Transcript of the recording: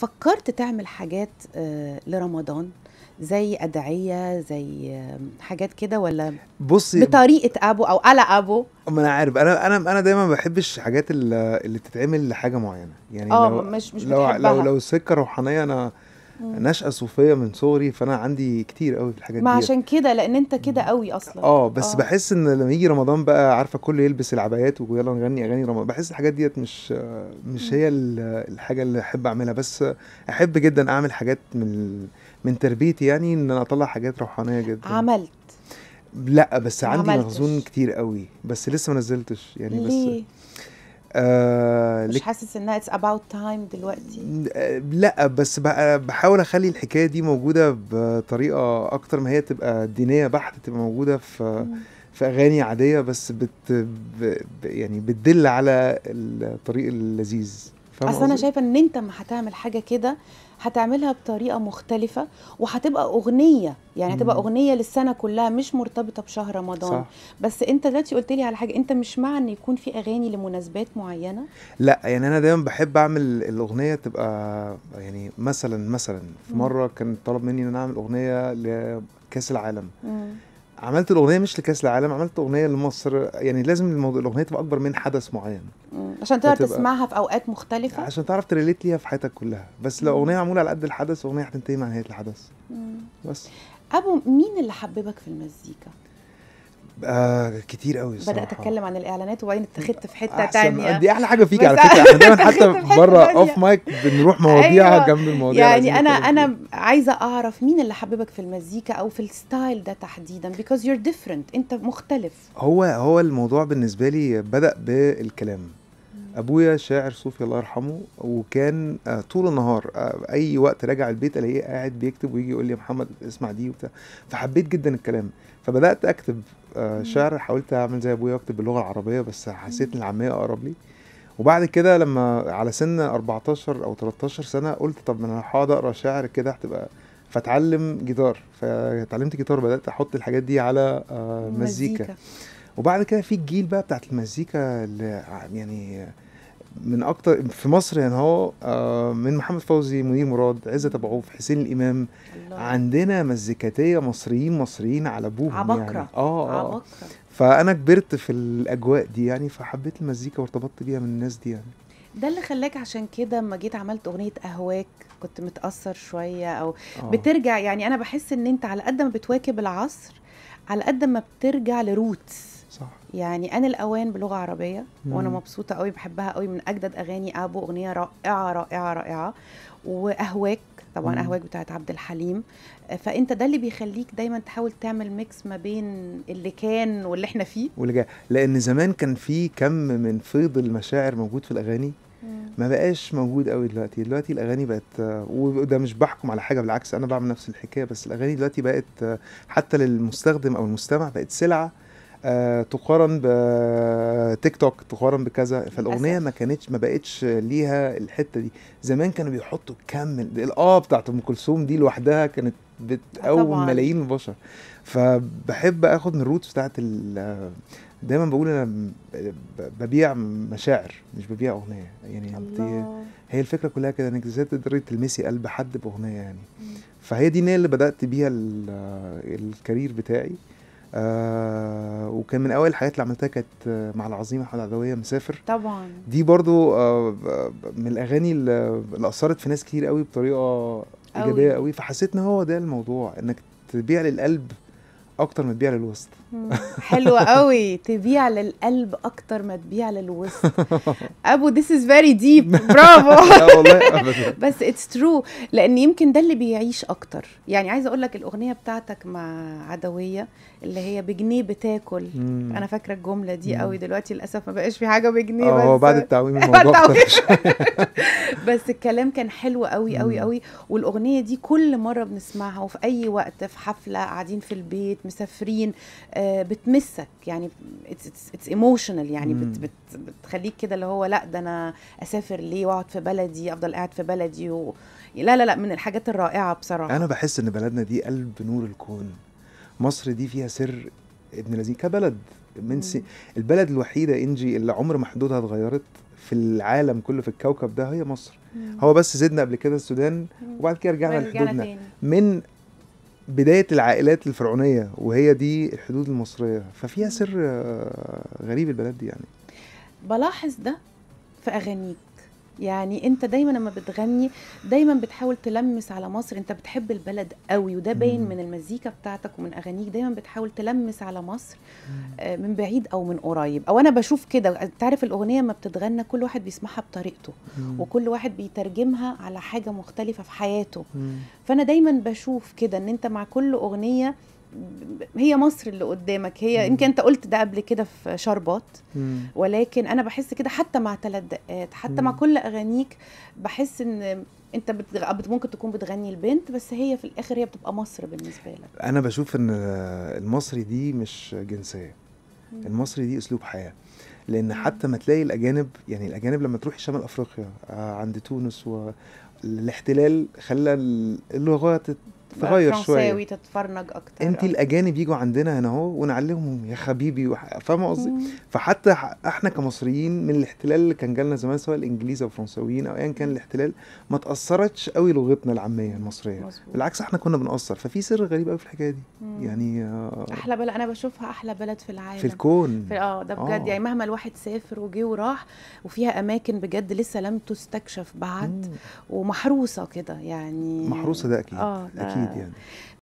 فكرت تعمل حاجات آه، لرمضان زي ادعيه زي آه، حاجات كده ولا بصي بطريقه ابو او على ابو ما انا عارف انا انا انا دايما ما بحبش حاجات ال- اللي بتتعمل لحاجه معينه يعني اه لو مش مش لو بتحبها لو لو سكه روحانيه انا مم. نشأة صوفية من صغري فانا عندي كتير قوي في الحاجات ما دي عشان كده لان انت كده قوي اصلا اه بس آه. بحس ان لما يجي رمضان بقى عارفه كله يلبس العبايات ويلا نغني اغاني رمضان بحس الحاجات ديت مش مش مم. هي ال- الحاجه اللي احب اعملها بس احب جدا اعمل حاجات من من تربيتي يعني ان انا اطلع حاجات روحانيه جدا عملت لا بس ما عندي عملتش. مخزون كتير قوي بس لسه ما نزلتش يعني بس ليه آه مش لك حاسس انها اتس اباوت تايم دلوقتي آه، لا بس بقى بحاول اخلي الحكايه دي موجوده بطريقه اكتر ما هي تبقى دينيه بحت تبقى موجوده في مم. في اغاني عاديه بس بت ب ب يعني بتدل على الطريق اللذيذ فاهم اصل انا قصدي؟ شايفه ان انت ما هتعمل حاجه كده هتعملها بطريقه مختلفه وهتبقى اغنيه يعني هتبقى مم. اغنيه للسنه كلها مش مرتبطه بشهر رمضان صح بس انت دلوقتي قلت لي على حاجه انت مش مع ان يكون في اغاني لمناسبات معينه لا يعني انا دايما بحب اعمل الاغنيه تبقى يعني مثلا مثلا في مم. مره كان طلب مني ان انا اعمل اغنيه لكاس العالم مم. عملت الاغنيه مش لكاس العالم عملت اغنيه لمصر يعني لازم الموضوع الاغنيه تبقى اكبر من حدث معين مم. عشان تقدر فتبقى- تسمعها في اوقات مختلفه عشان تعرف تريليت ليها في حياتك كلها بس لو مم. اغنيه معموله على قد الحدث اغنيه هتنتهي مع نهايه الحدث مم. بس ابو مين اللي حببك في المزيكا آه كتير قوي بدات الصراحه اتكلم عن الاعلانات وبعدين اتخذت في حته احسن تانية دي احلى حاجه فيك بس على فكره احنا دايما اتخذت حتى في حتة بره تانية. اوف مايك بنروح مواضيع أيوة. جنب المواضيع اللي يعني عايزين انا نتكلم انا عايزه اعرف مين اللي حببك في المزيكا او في الستايل ده تحديدا because you're different انت مختلف هو هو الموضوع بالنسبه لي بدا بالكلام ابويا شاعر صوفي الله يرحمه وكان آه، طول النهار آه، اي وقت راجع البيت الاقيه قاعد بيكتب ويجي يقول لي يا محمد اسمع دي وبتاع فحبيت جدا الكلام فبدات اكتب آه، مم. شعر حاولت اعمل زي ابويا واكتب باللغه العربيه بس حسيت ان العاميه اقرب لي وبعد كده لما على سن 14 او 13 سنه قلت طب ما انا هقعد اقرا شعر كده هتبقى فاتعلم جيتار فتعلمت جيتار بدات احط الحاجات دي على آه، مزيكا وبعد كده في الجيل بقى بتاعت المزيكا اللي ع- يعني من اكتر في مصر يعني هو آه، من محمد فوزي منير مراد عزت ابو عوف حسين الامام الله. عندنا مزيكاتيه مصريين مصريين على ابوهم يعني عبقرة. اه اه عبقرة فانا كبرت في الاجواء دي يعني فحبيت المزيكا وارتبطت بيها من الناس دي يعني ده اللي خلاك عشان كده اما جيت عملت اغنيه اهواك كنت متاثر شويه او آه. بترجع يعني انا بحس ان انت على قد ما بتواكب العصر على قد ما بترجع لروتس صح يعني انا الاوان بلغه عربيه وانا مم. مبسوطه قوي بحبها قوي من اجدد اغاني ابو اغنيه رائعه رائعه رائعه واهواك طبعا مم. اهواك بتاعت عبد الحليم فانت ده اللي بيخليك دايما تحاول تعمل ميكس ما بين اللي كان واللي احنا فيه واللي جاي لان زمان كان في كم من فيض المشاعر موجود في الاغاني ما بقاش موجود قوي دلوقتي دلوقتي الاغاني بقت آه، وده مش بحكم على حاجه بالعكس انا بعمل نفس الحكايه بس الاغاني دلوقتي بقت آه، حتى للمستخدم او المستمع بقت سلعه آه، تقارن بتيك توك تقارن بكذا فالاغنيه للأسف. ما كانتش ما بقتش ليها الحته دي زمان كانوا بيحطوا كم الاه بتاعت ام كلثوم دي لوحدها كانت بتقوم طبعاً. ملايين البشر فبحب اخد من الروتس بتاعت ال- دايما بقول انا ب- ب- ببيع مشاعر مش ببيع اغنيه يعني انت الله هي الفكره كلها كده انك ازاي تقدري تلمسي قلب حد باغنيه يعني مم. فهي دي النية اللي بدات بيها ال- الكارير بتاعي آه وكان من اول الحاجات اللي عملتها كانت آه، مع العظيم احمد عدويه مسافر طبعا دي برضو آه ب- من الاغاني اللي اللي اثرت في ناس كتير قوي بطريقه ايجابيه أوي. قوي فحسيت ان هو ده الموضوع انك تبيع للقلب اكتر ما تبيع للوسط مم. حلوة قوي تبيع للقلب اكتر ما تبيع للوسط ابو this is very deep برافو لا والله ابدا بس اتس ترو لان يمكن ده اللي بيعيش اكتر يعني عايزه اقول لك الاغنيه بتاعتك مع عدويه اللي هي بجنيه بتاكل مم. انا فاكره الجمله دي مم. قوي دلوقتي للاسف ما بقاش في حاجه بجنيه اه بس هو بعد التعويم الموضوع التعويم. اختلف بس الكلام كان حلو قوي قوي مم. قوي والاغنيه دي كل مره بنسمعها وفي اي وقت في حفله قاعدين في البيت مسافرين آه بتمسك يعني اتس ايموشنال يعني بت مم. بت بتخليك كده اللي هو لا ده انا اسافر ليه واقعد في بلدي افضل قاعد في بلدي و... لا لا لا من الحاجات الرائعه بصراحه انا بحس ان بلدنا دي قلب نور الكون مصر دي فيها سر ابن لذين كبلد من سي... مم. البلد الوحيده انجي اللي عمر ما حدودها اتغيرت في العالم كله في الكوكب ده هي مصر مم. هو بس زدنا قبل كده السودان مم. وبعد كده رجعنا رجعنا لحدودنا تاني من بداية العائلات الفرعونية وهي دي الحدود المصرية ففيها سر آه، غريب البلد دي يعني بلاحظ ده في اغانيك يعني انت دايما لما بتغني دايما بتحاول تلمس على مصر انت بتحب البلد قوي وده باين مم. من المزيكا بتاعتك ومن اغانيك دايما بتحاول تلمس على مصر آه، من بعيد او من قريب او انا بشوف كده انت عارف الاغنيه لما بتتغنى كل واحد بيسمعها بطريقته مم. وكل واحد بيترجمها على حاجه مختلفه في حياته مم. فانا دايما بشوف كده ان انت مع كل اغنيه ب- هي مصر اللي قدامك هي مم. يمكن انت قلت ده قبل كده في شربات مم. ولكن انا بحس كده حتى مع ثلاث دقات حتى مع مم. كل اغانيك بحس ان انت بتغ... بت- ممكن تكون بتغني البنت بس هي في الاخر هي بتبقى مصر بالنسبه لك انا بشوف ان المصري دي مش جنسيه المصري دي اسلوب حياه لان مم. حتى ما تلاقي الاجانب يعني الاجانب لما تروحي شمال افريقيا آه، عند تونس والاحتلال خلى ال- اللغات تتغير شويه فرنساوي تتفرنج اكتر انت آه. الاجانب يجوا عندنا هنا اهو ونعلمهم يا حبيبي وح- فاهمه قصدي مم. فحتى ح- احنا كمصريين من الاحتلال اللي كان جالنا زمان سواء الانجليز او الفرنساويين او ايا كان الاحتلال ما تاثرتش قوي لغتنا العاميه المصريه مظبوط. بالعكس احنا كنا بنأثر ففي سر غريب قوي في الحكايه دي مم. يعني آه، احلى بلد انا بشوفها احلى بلد في العالم في الكون في اه ده بجد آه. يعني مهما الواحد سافر وجه وراح وفيها اماكن بجد لسه لم تستكشف بعد مم. ومحروسه كده يعني محروسه ده اكيد اه ده اكيد يعني